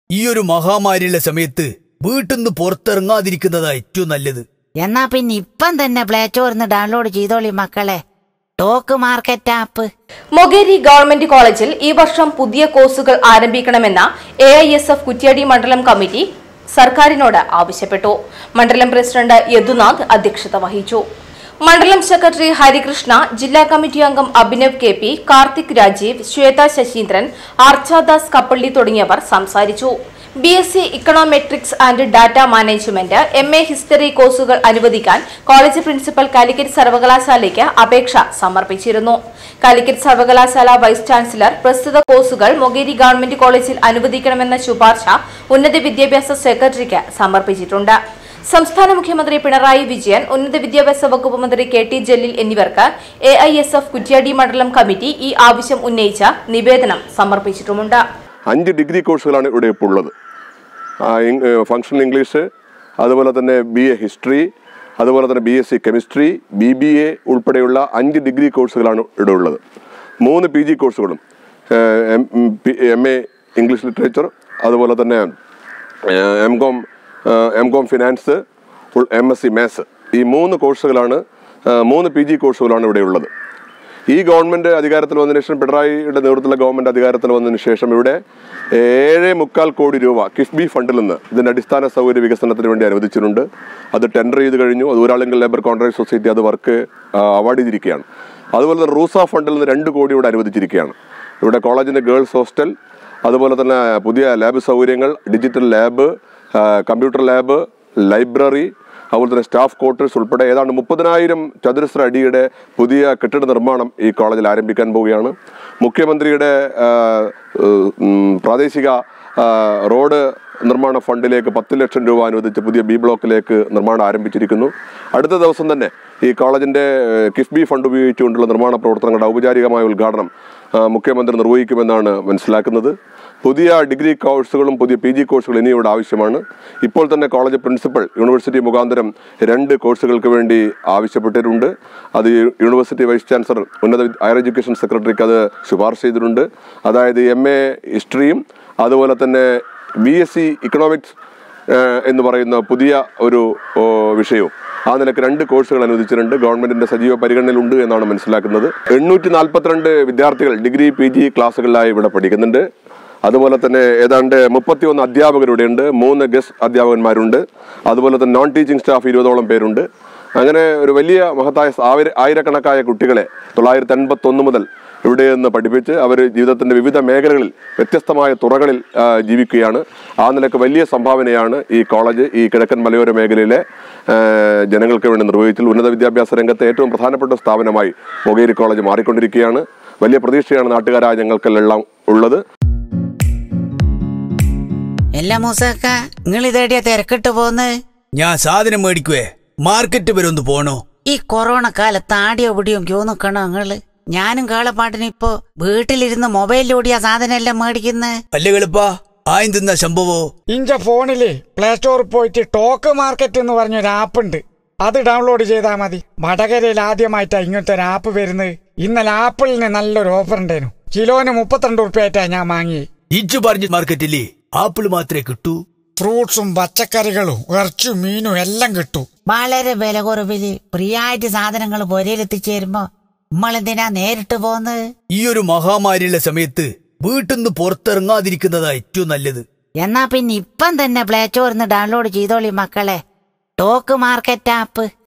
ഈ ഒരു മഹാമാരിയുള്ള സമയത്ത് വീട്ടിൽ നിന്ന് പുറത്തിറങ്ങാതിരിക്കുന്നതാ ഏറ്റവും നല്ലത് എന്നാ പിന്നെ ഇപ്പം തന്നെ പ്ലേ സ്റ്റോറിന്ന് ഡൗൺലോഡ് ചെയ്തോളി മക്കളെ talk market app Mokeri government കോളേജിൽ ഈ വർഷം പുതിയ കോഴ്സുകൾ ആരംഭിക്കണമെന്ന A I S F Kuttiadi മണ്ഡലം കമ്മിറ്റി സർക്കാരിനോട് ആവശ്യപ്പെട്ടു മണ്ഡലം പ്രസിഡന്റ് യദുനാഥ് അധ്യക്ഷത വഹിച്ചു മണ്ഡലം സെക്രട്ടറി ഹരികൃഷ്ണ ജില്ലാ കമ്മിറ്റി അംഗം അഭിനവ് കെ പി കാർത്തിക് രാജീവ് ശ്വേത ശശീന്ദ്രൻ ആർച്ചാദാസ് കപ്പള്ളി തുടങ്ങിയവർ സംസാരിച്ചു B S C econometrics and data management M A history കോഴ്സുകൾ അനുവദിക്കാൻ കോളേജ് പ്രിൻസിപ്പൽ കാലിക്കറ്റ് സർവകലാശാലയ്ക്ക് അപേക്ഷ സമർപ്പിച്ചിരുന്നു കാലിക്കറ്റ് സർവകലാശാല വൈസ് ചാൻസലർ പ്രസ്തുത കോഴ്സുകൾ മൊകേരി ഗവൺമെന്റ് കോളേജിൽ അനുവദിക്കണമെന്ന ശുപാർശ ഉന്നത വിദ്യാഭ്യാസ സെക്രട്ടറിക്ക് സമർപ്പിച്ചിട്ടുണ്ട് സംസ്ഥാന മുഖ്യമന്ത്രി പിണറായി വിജയൻ ഉന്നത വിദ്യാഭ്യാസ വകുപ്പ് മന്ത്രി കെ ടി ജലീൽ എന്നിവർക്ക് A I S F Kuttiadi മണ്ഡലം കമ്മിറ്റി ഈ ആവശ്യം ഉന്നയിച്ച നിവേദനം സമർപ്പിച്ചിട്ടുമുണ്ട് അഞ്ച് ഡിഗ്രി കോഴ്സുകളാണ് ഇവിടെ ഇപ്പോൾ ഉള്ളത് ആ, ഇങ്- ഏ, ഫങ്ഷണൽ ഇംഗ്ലീഷ് അതുപോലെ തന്നെ ബി എ ഹിസ്റ്ററി അതുപോലെ തന്നെ B S C chemistry B B A ഉൾപ്പെടെയുള്ള അഞ്ച് ഡിഗ്രി കോഴ്സുകളാണ് ഇവിടെ ഉള്ളത് മൂന്ന് പി ജി കോഴ്സുകളും എം എ ഇംഗ്ലീഷ് ലിറ്ററേച്ചർ അതുപോലെ തന്നെ M com M com finance M S C maths ഈ മൂന്ന് കോഴ്സുകളാണ് ആ, മൂന്ന് പി ജി കോഴ്സുകളാണ് ഇവിടെ ഉള്ളത് ഈ ഗവൺമെന്റ് അധികാരത്തിൽ വന്നതിന് ശേഷം പിണറായിയുടെ നേതൃത്വത്തിലുള്ള ഗവൺമെന്റ് അധികാരത്തിൽ വന്നതിന് ശേഷം ഇവിടെ ഏഴ് മുക്കാൽ കോടി രൂപ കിഫ്ബി ഫണ്ടിൽ നിന്ന് ഇതിന്റെ അടിസ്ഥാന സൗകര്യ വികസനത്തിന് വേണ്ടി അനുവദിച്ചിട്ടുണ്ട് അത് ടെൻഡർ ചെയ്ത് കഴിഞ്ഞു അത് ഊരാളിങ്കൽ ലേബർ കോൺട്രാക്ട് സൊസൈറ്റി അത് വർക്ക് അവാർഡ് ചെയ്തിരിക്കുകയാണ് അതുപോലെ തന്നെ റൂസ ഫണ്ടിൽ നിന്ന് രണ്ട് കോടി ഇവിടെ അനുവദിച്ചിരിക്കുകയാണ് ഇവിടെ കോളേജിന്റെ ഗേൾസ് ഹോസ്റ്റൽ അതുപോലെ തന്നെ പുതിയ ലാബ് സൗകര്യങ്ങൾ digital lab computer lab library അതുപോലെ തന്നെ സ്റ്റാഫ് ക്വാർട്ടേഴ്സ് ഉൾപ്പെടെ ഏതാണ്ട് മുപ്പതിനായിരം ചതുരശ്ര അടിയുടെ പുതിയ കെട്ടിട നിർമ്മാണം ഈ കോളേജിൽ ആരംഭിക്കാൻ പോവുകയാണ് മുഖ്യമന്ത്രിയുടെ ആ, ഉം, പ്രാദേശിക ആ, റോഡ് നിർമ്മാണ ഫണ്ടിലേക്ക് പത്ത് ലക്ഷം രൂപ അനുവദിച്ച് പുതിയ ബി ബ്ലോക്കിലേക്ക് നിർമ്മാണം ആരംഭിച്ചിരിക്കുന്നു അടുത്ത ദിവസം തന്നെ ഈ കോളേജിന്റെ ഏഹ്, കിഫ്ബി ഫണ്ട് ഉപയോഗിച്ചുകൊണ്ടുള്ള നിർമ്മാണ പ്രവർത്തനങ്ങളുടെ ഔപചാരികമായ ഉദ്ഘാടനം ആ, മുഖ്യമന്ത്രി നിർവഹിക്കുമെന്നാണ് മനസ്സിലാക്കുന്നത് പുതിയ ഡിഗ്രി കോഴ്സുകളും പുതിയ പി ജി കോഴ്സുകളും ഇനി ഇവിടെ ആവശ്യമാണ് ഇപ്പോൾ തന്നെ കോളേജ് പ്രിൻസിപ്പൽ യൂണിവേഴ്സിറ്റി മുഖാന്തരം രണ്ട് കോഴ്സുകൾക്ക് വേണ്ടി ആവശ്യപ്പെട്ടിട്ടുണ്ട് അത് യു- യൂണിവേഴ്സിറ്റി വൈസ് ചാൻസലർ ഉന്നത വിദ്യ- ഹയർ എഡ്യൂക്കേഷൻ സെക്രട്ടറിക്ക് അത് ശുപാർശ ചെയ്തിട്ടുണ്ട് അതായത് എം എ ഹിസ്റ്ററിയും അതുപോലെ തന്നെ ബി എസ് സി ഇക്കണോമിക്സ് ഏഹ് എന്ന് പറയുന്ന പുതിയ ഒരു ഓ, വിഷയവും ആ നിലക്ക് രണ്ട് കോഴ്സുകൾ അനുവദിച്ചിട്ടുണ്ട് ഗവൺമെന്റിന്റെ സജീവ പരിഗണനയിലുണ്ട് എന്നാണ് മനസ്സിലാക്കുന്നത് എണ്ണൂറ്റി നാൽപ്പത്തിരണ്ട് വിദ്യാർത്ഥികൾ ഡിഗ്രി പി ജി ക്ലാസ്സുകളിലായി ഇവിടെ പഠിക്കുന്നുണ്ട് അതുപോലെ തന്നെ ഏതാണ്ട് മുപ്പത്തിയൊന്ന് അധ്യാപകർ ഇവിടെയുണ്ട് മൂന്ന് ഗസ്റ്റ് അധ്യാപകന്മാരുണ്ട് അതുപോലെ തന്നെ നോൺ ടീച്ചിങ് സ്റ്റാഫ് ഇരുപതോളം പേരുണ്ട് അങ്ങനെ ഒരു വലിയ മഹത്തായ ആയിര ആയിരക്കണക്കായ കുട്ടികളെ തൊള്ളായിരത്തി അൻപത്തൊന്ന് മുതൽ ഇവിടെ നിന്ന് പഠിപ്പിച്ച് അവർ ജീവിതത്തിൻ്റെ വിവിധ മേഖലകളിൽ വ്യത്യസ്തമായ തുറകളിൽ ആ, ജീവിക്കുകയാണ് ആ നിലക്ക് വലിയ സംഭാവനയാണ് ഈ കോളേജ് ഈ കിഴക്കൻ മലയോര മേഖലയിലെ ആ, ജനങ്ങൾക്ക് വേണ്ടി നിർവഹിച്ചത് ഉന്നത വിദ്യാഭ്യാസ രംഗത്തെ ഏറ്റവും പ്രധാനപ്പെട്ട സ്ഥാപനമായി മൊകേരി കോളേജ് മാറിക്കൊണ്ടിരിക്കുകയാണ് വലിയ പ്രതീക്ഷയാണ് നാട്ടുകാരായ ഞങ്ങൾക്കെല്ലാം ഉള്ളത് എല്ലാ മൂസക്ക നിങ്ങൾ ഇതേടിയ തിരക്കിട്ട് പോന്ന് ഞാൻ സാധനം മേടിക്കുവേ മാർക്കറ്റ് വരെ ഒന്ന് പോണോ ഈ കൊറോണ കാലത്ത് ആടിയോ പിടിയോ ക്യൂ നിക്കണോ നിങ്ങള് ഞാനും കാളപ്പാട്ടിന് ഇപ്പൊ വീട്ടിലിരുന്ന് മൊബൈലിലൂടിയ സാധനം എല്ലാം മേടിക്കുന്നത് അല്ലേ കളിപ്പാ ആയും തിന്ന സംഭവോ ഇഞ്ച ഫോണില് പ്ലേ സ്റ്റോറിൽ പോയിട്ട് ടോക്ക് മാർക്കറ്റ് എന്ന് പറഞ്ഞൊരു ആപ്പ് ഉണ്ട് അത് ഡൗൺലോഡ് ചെയ്താൽ മതി വടകരയിൽ ആദ്യമായിട്ടാ ഇങ്ങനത്തെ ഒരു ആപ്പ് വരുന്നത് ഇന്നലെ ആപ്പിളിന് നല്ലൊരു ഓഫർ ഉണ്ടായിരുന്നു കിലോന് മുപ്പത്തിരണ്ട് ഉറുപ്പ്യായിട്ടാ ഞാൻ വാങ്ങി ഇജ്ജ് പറഞ്ഞ മാർക്കറ്റില്ലേ ആപ്പിൾ മാത്രമേ കിട്ടൂ ഫ്രൂട്ട്സും പച്ചക്കറികളും ഇറച്ചും മീനും എല്ലാം കിട്ടും വളരെ വില കുറവില് ഫ്രീയായിട്ട് സാധനങ്ങൾ പൊരയിലെത്തിച്ചേരുമ്പോ നമ്മളെന്തിനാ നേരിട്ട് പോന്ന് ഈ ഒരു മഹാമാരിയുള്ള സമയത്ത് വീട്ടിൽ നിന്ന് പുറത്തിറങ്ങാതിരിക്കുന്നതാ ഏറ്റവും നല്ലത് എന്നാ പിന്നെ ഇപ്പം തന്നെ പ്ലേ സ്റ്റോറിന്ന് ഡൗൺലോഡ് ചെയ്തോളി മക്കളെ ടോക്ക് മാർക്കറ്റ് ആപ്പ്